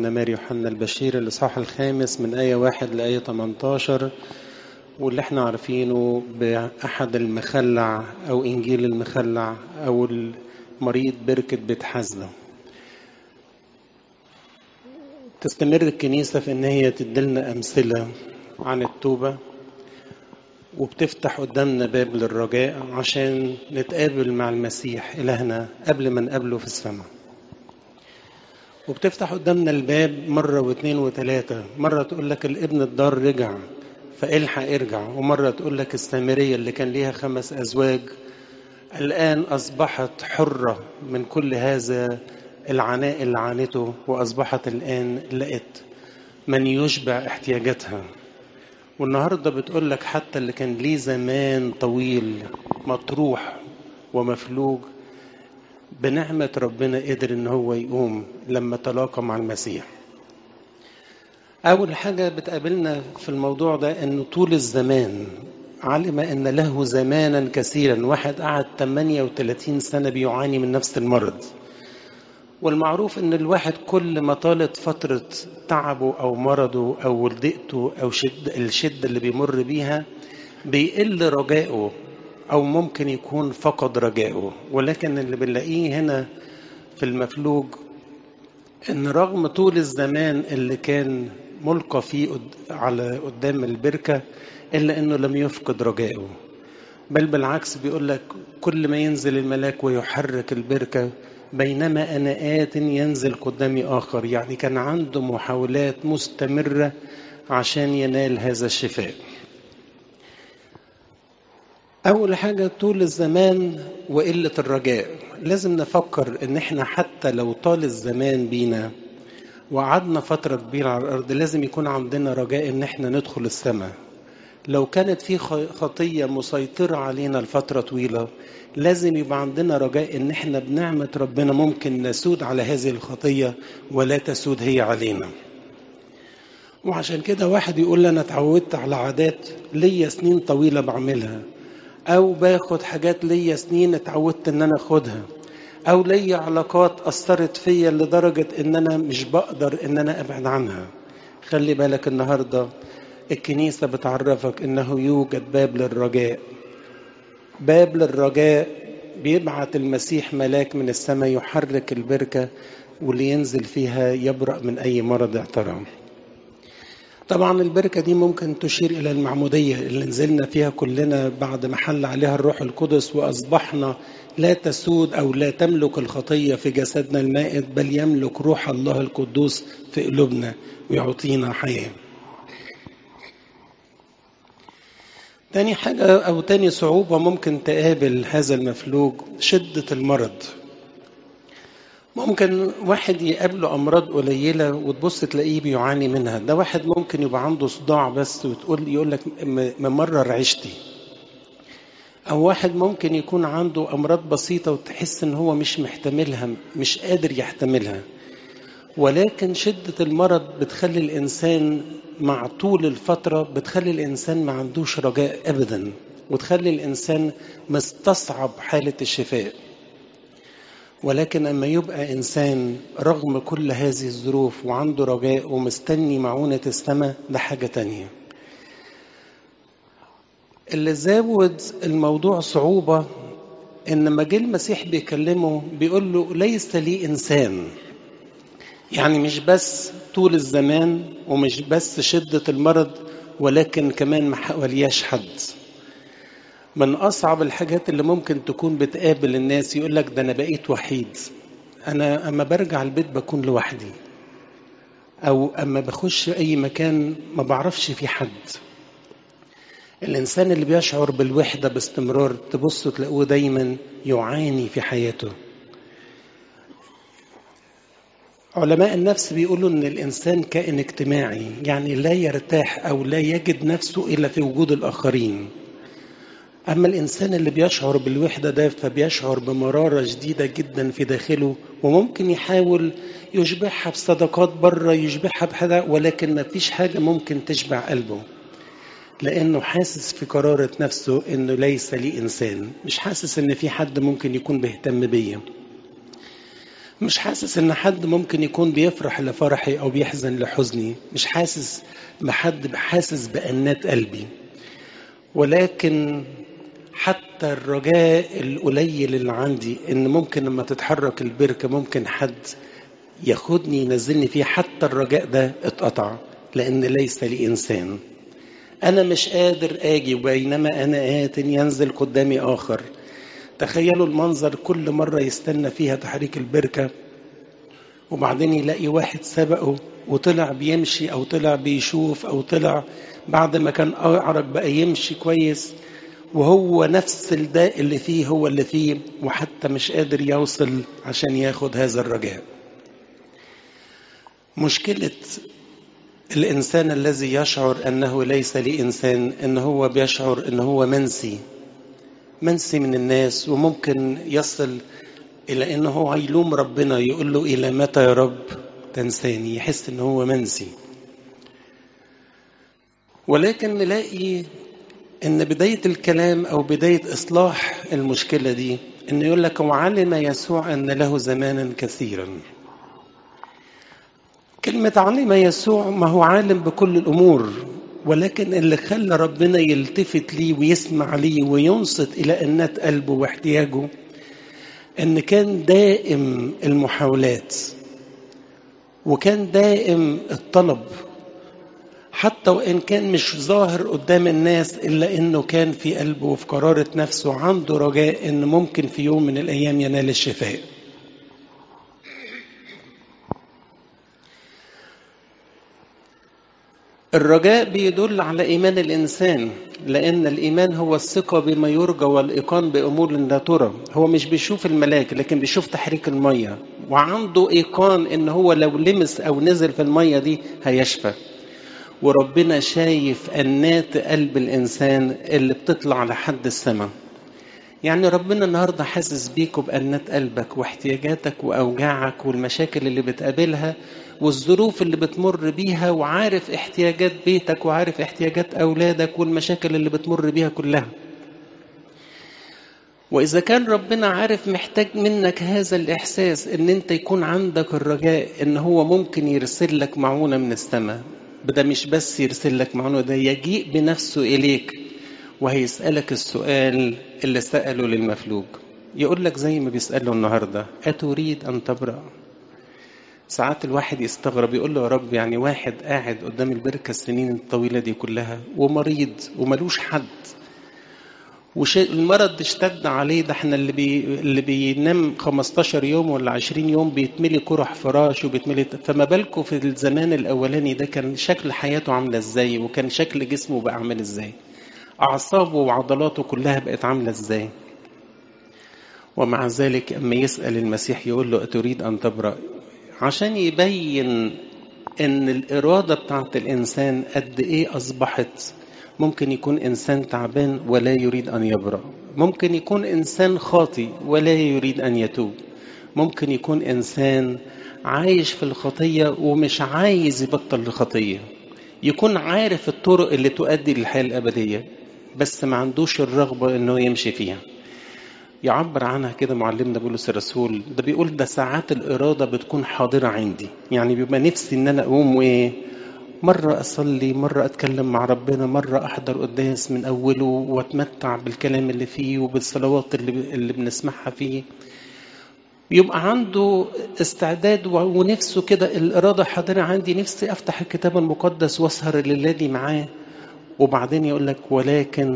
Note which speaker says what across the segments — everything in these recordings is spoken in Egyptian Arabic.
Speaker 1: معلمنا ماري يوحنا البشير الإصحاح الخامس من آية واحد لآية 18 واللي احنا عارفينه بأحد المخلع أو إنجيل المخلع أو المريض بركة بيت حزلة تستمر الكنيسة في إن هي تدلنا أمثلة عن التوبة وبتفتح قدامنا باب للرجاء عشان نتقابل مع المسيح إلهنا قبل ما نقابله في السماء وبتفتح قدامنا الباب مرة واثنين وثلاثة مرة تقول لك الابن الدار رجع فالحق ارجع ومرة تقول لك السامرية اللي كان ليها خمس أزواج الآن أصبحت حرة من كل هذا العناء اللي عانته وأصبحت الآن لقت من يشبع احتياجاتها والنهاردة بتقول لك حتى اللي كان ليه زمان طويل مطروح ومفلوج بنعمة ربنا قدر ان هو يقوم لما تلاقى مع المسيح أول حاجة بتقابلنا في الموضوع ده أنه طول الزمان علم أن له زمانا كثيرا واحد قعد 38 سنة بيعاني من نفس المرض والمعروف أن الواحد كل ما طالت فترة تعبه أو مرضه أو ضيقته أو شد الشدة اللي بيمر بيها بيقل رجائه أو ممكن يكون فقد رجائه ولكن اللي بنلاقيه هنا في المفلوج ان رغم طول الزمان اللي كان ملقى فيه على قدام البركة إلا أنه لم يفقد رجائه بل بالعكس بيقول لك كل ما ينزل الملاك ويحرك البركة بينما أنا آت ينزل قدامي آخر يعني كان عنده محاولات مستمرة عشان ينال هذا الشفاء أول حاجة طول الزمان وقلة الرجاء لازم نفكر إن إحنا حتى لو طال الزمان بينا وقعدنا فترة كبيرة على الأرض لازم يكون عندنا رجاء إن إحنا ندخل السماء لو كانت في خطية مسيطرة علينا لفترة طويلة لازم يبقى عندنا رجاء إن إحنا بنعمة ربنا ممكن نسود على هذه الخطية ولا تسود هي علينا وعشان كده واحد يقول أنا اتعودت على عادات ليا سنين طويلة بعملها أو باخد حاجات ليا سنين اتعودت إن أنا أخدها أو ليا علاقات أثرت فيا لدرجة إن أنا مش بقدر إن أنا أبعد عنها خلي بالك النهاردة الكنيسة بتعرفك إنه يوجد باب للرجاء باب للرجاء بيبعت المسيح ملاك من السماء يحرك البركة واللي ينزل فيها يبرأ من أي مرض اعترام طبعا البركة دي ممكن تشير إلى المعمودية اللي نزلنا فيها كلنا بعد ما حل عليها الروح القدس وأصبحنا لا تسود أو لا تملك الخطية في جسدنا المائت بل يملك روح الله القدوس في قلوبنا ويعطينا حياة تاني حاجة أو تاني صعوبة ممكن تقابل هذا المفلوج شدة المرض ممكن واحد يقابله أمراض قليلة وتبص تلاقيه بيعاني منها ده واحد ممكن يبقى عنده صداع بس وتقول يقول لك ممرر عيشتي أو واحد ممكن يكون عنده أمراض بسيطة وتحس إن هو مش محتملها مش قادر يحتملها ولكن شدة المرض بتخلي الإنسان مع طول الفترة بتخلي الإنسان ما عندوش رجاء أبدا وتخلي الإنسان مستصعب حالة الشفاء ولكن أما يبقى إنسان رغم كل هذه الظروف وعنده رجاء ومستني معونة السماء ده حاجة تانية اللي زود الموضوع صعوبة إن لما جه المسيح بيكلمه بيقول له ليس لي إنسان يعني مش بس طول الزمان ومش بس شدة المرض ولكن كمان ما حوالياش حد من أصعب الحاجات اللي ممكن تكون بتقابل الناس يقول لك ده أنا بقيت وحيد أنا أما برجع البيت بكون لوحدي أو أما بخش أي مكان ما بعرفش في حد الإنسان اللي بيشعر بالوحدة باستمرار تبصوا تلاقوه دايما يعاني في حياته علماء النفس بيقولوا ان الانسان كائن اجتماعي يعني لا يرتاح او لا يجد نفسه الا في وجود الاخرين اما الانسان اللي بيشعر بالوحده ده فبيشعر بمراره شديده جدا في داخله وممكن يحاول يشبعها بصدقات بره يشبعها بحاجه ولكن ما فيش حاجه ممكن تشبع قلبه لانه حاسس في قراره نفسه انه ليس لي انسان مش حاسس ان في حد ممكن يكون بيهتم بيا مش حاسس ان حد ممكن يكون بيفرح لفرحي او بيحزن لحزني مش حاسس بحد حاسس بأنات قلبي ولكن حتى الرجاء القليل اللي عندي ان ممكن لما تتحرك البركه ممكن حد ياخدني ينزلني فيه حتى الرجاء ده اتقطع لان ليس لي انسان انا مش قادر اجي وبينما انا ات ينزل قدامي اخر تخيلوا المنظر كل مره يستنى فيها تحريك البركه وبعدين يلاقي واحد سبقه وطلع بيمشي او طلع بيشوف او طلع بعد ما كان اعرج بقى يمشي كويس وهو نفس الداء اللي فيه هو اللي فيه وحتى مش قادر يوصل عشان ياخد هذا الرجاء مشكلة الإنسان الذي يشعر أنه ليس لإنسان أن هو بيشعر أنه هو منسي منسي من الناس وممكن يصل إلى أنه هو هيلوم ربنا يقول له إلى متى يا رب تنساني يحس أنه هو منسي ولكن نلاقي ان بدايه الكلام او بدايه اصلاح المشكله دي انه يقول لك وعلم يسوع ان له زمانا كثيرا كلمه علم يسوع ما هو عالم بكل الامور ولكن اللي خلى ربنا يلتفت ليه ويسمع ليه وينصت الى انات قلبه واحتياجه ان كان دائم المحاولات وكان دائم الطلب حتى وإن كان مش ظاهر قدام الناس إلا إنه كان في قلبه وفي قرارة نفسه عنده رجاء إن ممكن في يوم من الأيام ينال الشفاء الرجاء بيدل على إيمان الإنسان لأن الإيمان هو الثقة بما يرجى والإيقان بأمور لا ترى هو مش بيشوف الملاك لكن بيشوف تحريك المية وعنده إيقان إن هو لو لمس أو نزل في المية دي هيشفى وربنا شايف أنات قلب الإنسان اللي بتطلع لحد السماء يعني ربنا النهاردة حاسس بيك وبأنات قلبك واحتياجاتك وأوجاعك والمشاكل اللي بتقابلها والظروف اللي بتمر بيها وعارف احتياجات بيتك وعارف احتياجات أولادك والمشاكل اللي بتمر بيها كلها وإذا كان ربنا عارف محتاج منك هذا الإحساس إن أنت يكون عندك الرجاء إن هو ممكن يرسل لك معونة من السماء ده مش بس يرسل لك معونة ده يجيء بنفسه إليك وهيسألك السؤال اللي سأله للمفلوج يقول لك زي ما بيسأله النهاردة أتريد أن تبرأ ساعات الواحد يستغرب يقول له يا رب يعني واحد قاعد قدام البركة السنين الطويلة دي كلها ومريض وملوش حد والمرض اشتد عليه ده احنا اللي بي اللي بينام 15 يوم ولا 20 يوم بيتملي قرح فراش وبيتملي فما بالكم في الزمان الاولاني ده كان شكل حياته عامله ازاي وكان شكل جسمه بقى عامل ازاي اعصابه وعضلاته كلها بقت عامله ازاي ومع ذلك اما يسال المسيح يقول له اتريد ان تبرأ عشان يبين ان الاراده بتاعت الانسان قد ايه اصبحت ممكن يكون انسان تعبان ولا يريد ان يبرأ ممكن يكون انسان خاطي ولا يريد ان يتوب ممكن يكون انسان عايش في الخطيه ومش عايز يبطل الخطيه يكون عارف الطرق اللي تؤدي للحياه الابديه بس ما عندوش الرغبه انه يمشي فيها يعبر عنها كده معلمنا بولس الرسول ده بيقول ده ساعات الإرادة بتكون حاضرة عندي يعني بيبقى نفسي إن أنا أقوم وإيه مرة أصلي مرة أتكلم مع ربنا مرة أحضر قداس من أوله وأتمتع بالكلام اللي فيه وبالصلوات اللي, اللي بنسمعها فيه يبقى عنده استعداد ونفسه كده الإرادة حاضرة عندي نفسي أفتح الكتاب المقدس وأسهر الليلة معاه وبعدين يقول لك ولكن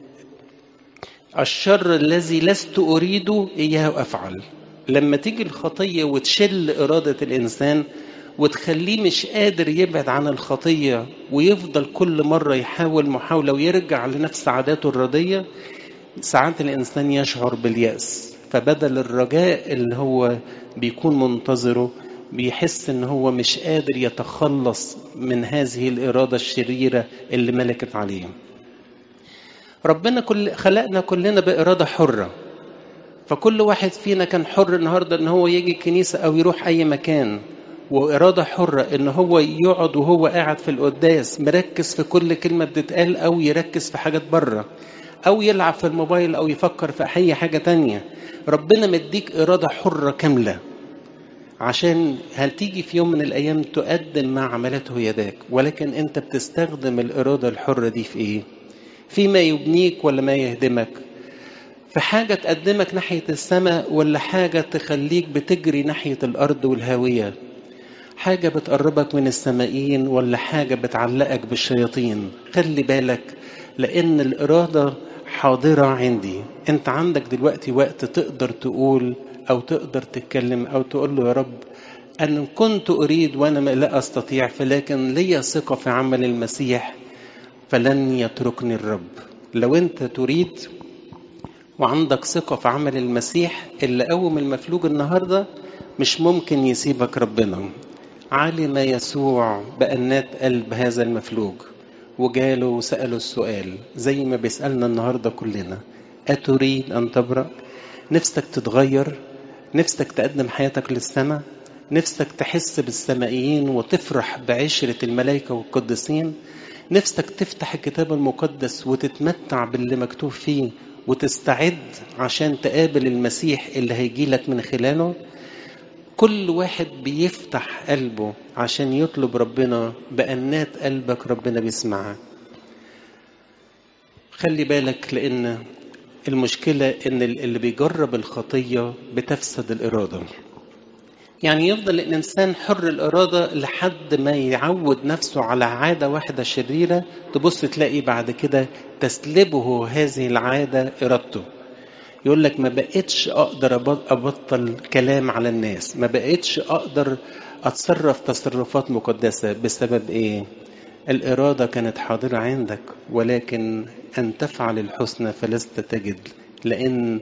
Speaker 1: الشر الذي لست أريده إياه أفعل لما تيجي الخطية وتشل إرادة الإنسان وتخليه مش قادر يبعد عن الخطية ويفضل كل مرة يحاول محاولة ويرجع لنفس عاداته الردية ساعات الإنسان يشعر باليأس فبدل الرجاء اللي هو بيكون منتظره بيحس ان هو مش قادر يتخلص من هذه الإرادة الشريرة اللي ملكت عليه ربنا كل خلقنا كلنا بإرادة حرة فكل واحد فينا كان حر النهارده ان هو يجي الكنيسة او يروح اي مكان وإرادة حرة إن هو يقعد وهو قاعد في القداس مركز في كل كلمة بتتقال أو يركز في حاجات بره أو يلعب في الموبايل أو يفكر في أي حاجة تانية ربنا مديك إرادة حرة كاملة عشان هتيجي في يوم من الأيام تقدم ما عملته يداك ولكن أنت بتستخدم الإرادة الحرة دي في إيه؟ فيما يبنيك ولا ما يهدمك في حاجة تقدمك ناحية السماء ولا حاجة تخليك بتجري ناحية الأرض والهاوية حاجة بتقربك من السمائيين ولا حاجة بتعلقك بالشياطين خلي بالك لأن الإرادة حاضرة عندي أنت عندك دلوقتي وقت تقدر تقول أو تقدر تتكلم أو تقول له يا رب أن كنت أريد وأنا لا أستطيع فلكن لي ثقة في عمل المسيح فلن يتركني الرب لو أنت تريد وعندك ثقة في عمل المسيح اللي قوم المفلوج النهاردة مش ممكن يسيبك ربنا علم يسوع بأنات قلب هذا المفلوج وجاله وسأله السؤال زي ما بيسألنا النهاردة كلنا أتريد أن تبرأ نفسك تتغير نفسك تقدم حياتك للسماء نفسك تحس بالسمائيين وتفرح بعشرة الملائكة والقديسين نفسك تفتح الكتاب المقدس وتتمتع باللي مكتوب فيه وتستعد عشان تقابل المسيح اللي هيجي لك من خلاله كل واحد بيفتح قلبه عشان يطلب ربنا بأنات قلبك ربنا بيسمعها خلي بالك لأن المشكلة إن اللي بيجرب الخطية بتفسد الإرادة يعني يفضل الإنسان حر الإرادة لحد ما يعود نفسه على عادة واحدة شريرة تبص تلاقي بعد كده تسلبه هذه العادة إرادته يقول لك ما بقتش أقدر أبطل كلام على الناس ما بقتش أقدر أتصرف تصرفات مقدسة بسبب إيه الإرادة كانت حاضرة عندك ولكن أن تفعل الحسنى فلست تجد لأن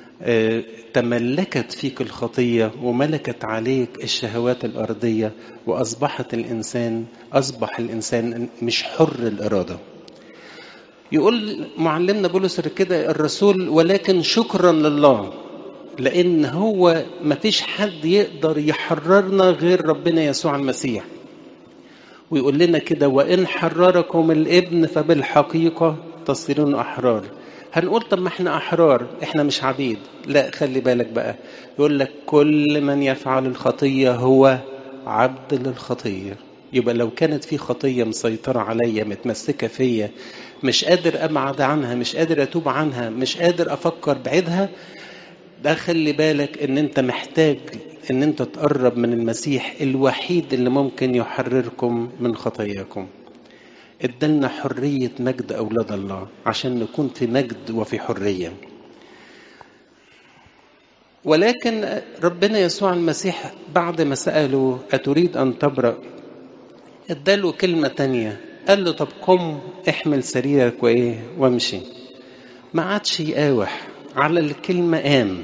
Speaker 1: تملكت فيك الخطية وملكت عليك الشهوات الأرضية وأصبحت الإنسان أصبح الإنسان مش حر الإرادة يقول معلمنا بولس كده الرسول ولكن شكرا لله لأن هو ما فيش حد يقدر يحررنا غير ربنا يسوع المسيح ويقول لنا كده وإن حرركم الابن فبالحقيقة تصيرون أحرار هنقول طب ما احنا احرار احنا مش عبيد لا خلي بالك بقى يقول لك كل من يفعل الخطيه هو عبد للخطيه يبقى لو كانت في خطيه مسيطره عليا متمسكه فيا مش قادر ابعد عنها مش قادر اتوب عنها مش قادر افكر بعيدها ده خلي بالك ان انت محتاج ان انت تقرب من المسيح الوحيد اللي ممكن يحرركم من خطاياكم ادالنا حرية مجد أولاد الله عشان نكون في مجد وفي حرية ولكن ربنا يسوع المسيح بعد ما سأله أتريد أن تبرأ اداله كلمة تانية قال له طب قم احمل سريرك وإيه وامشي ما عادش يقاوح على الكلمة قام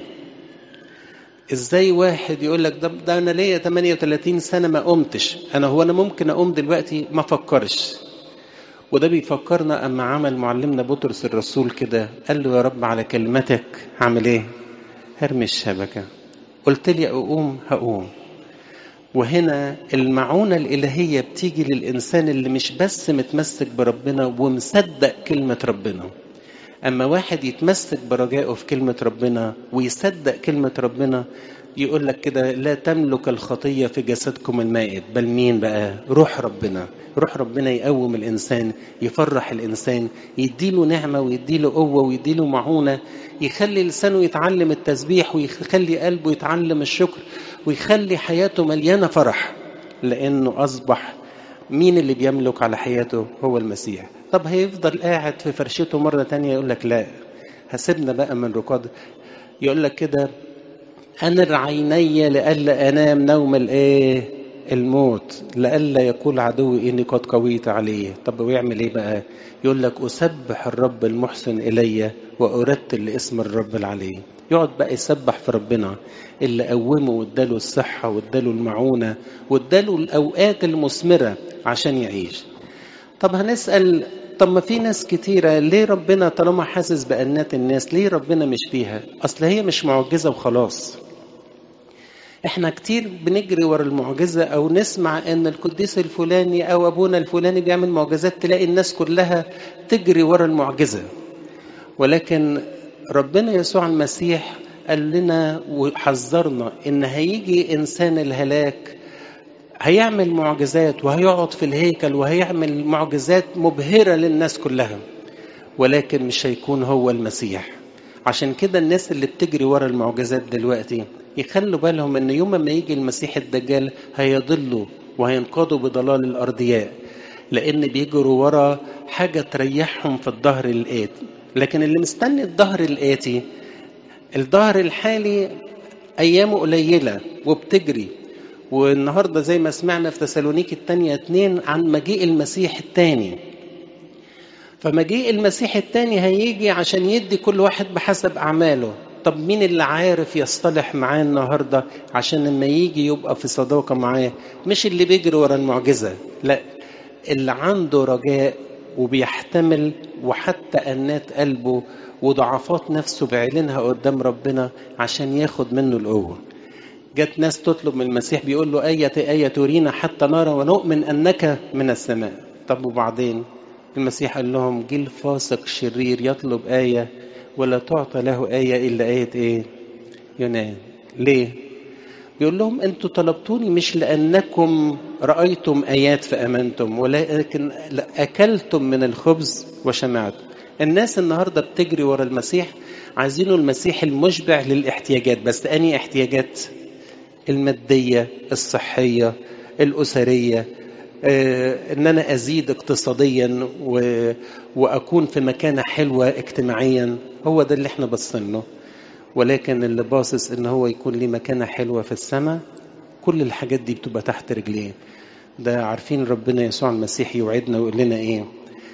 Speaker 1: ازاي واحد يقول لك ده, ده انا ليا 38 سنه ما قمتش انا هو انا ممكن اقوم دلوقتي ما فكرش وده بيفكرنا اما عمل معلمنا بطرس الرسول كده قال له يا رب على كلمتك هعمل ايه هرمي الشبكه قلت لي اقوم هقوم وهنا المعونة الإلهية بتيجي للإنسان اللي مش بس متمسك بربنا ومصدق كلمة ربنا أما واحد يتمسك برجائه في كلمة ربنا ويصدق كلمة ربنا يقول لك كده لا تملك الخطية في جسدكم المائت بل مين بقى روح ربنا روح ربنا يقوم الإنسان يفرح الإنسان يديله نعمة ويديله قوة ويديله معونة يخلي لسانه يتعلم التسبيح ويخلي قلبه يتعلم الشكر ويخلي حياته مليانة فرح لأنه أصبح مين اللي بيملك على حياته هو المسيح طب هيفضل قاعد في فرشته مرة تانية يقول لك لا هسيبنا بقى من ركاد يقول لك كده أنر عيني لئلا أنام نوم الإيه الموت لئلا يقول عدوي إني قد قويت عليه طب ويعمل إيه بقى يقول لك أسبح الرب المحسن إلي وأرتل لاسم الرب العلي يقعد بقى يسبح في ربنا اللي قومه واداله الصحة واداله المعونة واداله الأوقات المثمرة عشان يعيش طب هنسأل طب ما في ناس كتيرة ليه ربنا طالما حاسس بأنات الناس ليه ربنا مش فيها أصل هي مش معجزة وخلاص احنا كتير بنجري ورا المعجزة او نسمع ان القديس الفلاني او ابونا الفلاني بيعمل معجزات تلاقي الناس كلها تجري ورا المعجزة ولكن ربنا يسوع المسيح قال لنا وحذرنا ان هيجي انسان الهلاك هيعمل معجزات وهيقعد في الهيكل وهيعمل معجزات مبهرة للناس كلها ولكن مش هيكون هو المسيح عشان كده الناس اللي بتجري ورا المعجزات دلوقتي يخلوا بالهم ان يوم ما يجي المسيح الدجال هيضلوا وهينقضوا بضلال الارضياء لان بيجروا ورا حاجه تريحهم في الظهر الاتي لكن اللي مستني الظهر الاتي الظهر الحالي ايامه قليله وبتجري والنهارده زي ما سمعنا في تسالونيك الثانيه اتنين عن مجيء المسيح الثاني فمجيء المسيح الثاني هيجي عشان يدي كل واحد بحسب اعماله طب مين اللي عارف يصطلح معاه النهارده عشان لما يجي يبقى في صداقه معاه مش اللي بيجري ورا المعجزه لا اللي عنده رجاء وبيحتمل وحتى انات قلبه وضعفات نفسه بيعلنها قدام ربنا عشان ياخد منه القوه جت ناس تطلب من المسيح بيقول له آية آية ترينا حتى نرى ونؤمن أنك من السماء طب وبعدين المسيح قال لهم جيل فاسق شرير يطلب آية ولا تعطى له آية إلا آية إيه يونان ليه بيقول لهم أنتوا طلبتوني مش لأنكم رأيتم آيات فأمنتم ولكن أكلتم من الخبز وشمعتم الناس النهاردة بتجري ورا المسيح عايزينه المسيح المشبع للاحتياجات بس أني احتياجات المادية الصحية الأسرية آه، ان انا ازيد اقتصاديا و... واكون في مكانه حلوه اجتماعيا هو ده اللي احنا باصين له ولكن اللي باصص ان هو يكون ليه مكانه حلوه في السماء كل الحاجات دي بتبقى تحت رجليه ده عارفين ربنا يسوع المسيح يوعدنا ويقول لنا ايه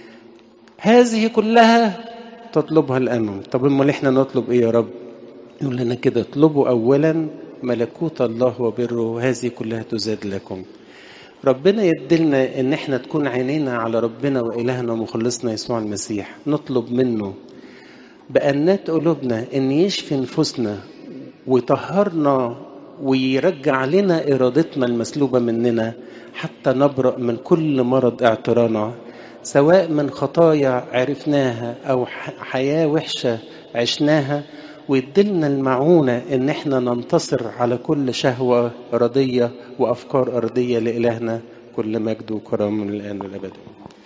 Speaker 1: هذه كلها تطلبها الامم طب امال احنا نطلب ايه يا رب يقول لنا كده اطلبوا اولا ملكوت الله وبره هذه كلها تزاد لكم ربنا يدلنا ان احنا تكون عينينا على ربنا والهنا ومخلصنا يسوع المسيح نطلب منه بأنات قلوبنا ان يشفي نفوسنا ويطهرنا ويرجع لنا ارادتنا المسلوبه مننا حتى نبرأ من كل مرض اعترانا سواء من خطايا عرفناها او حياه وحشه عشناها ويدلنا المعونة إن إحنا ننتصر على كل شهوة أرضية وأفكار أرضية لإلهنا كل مجد وكرم من الآن والأبد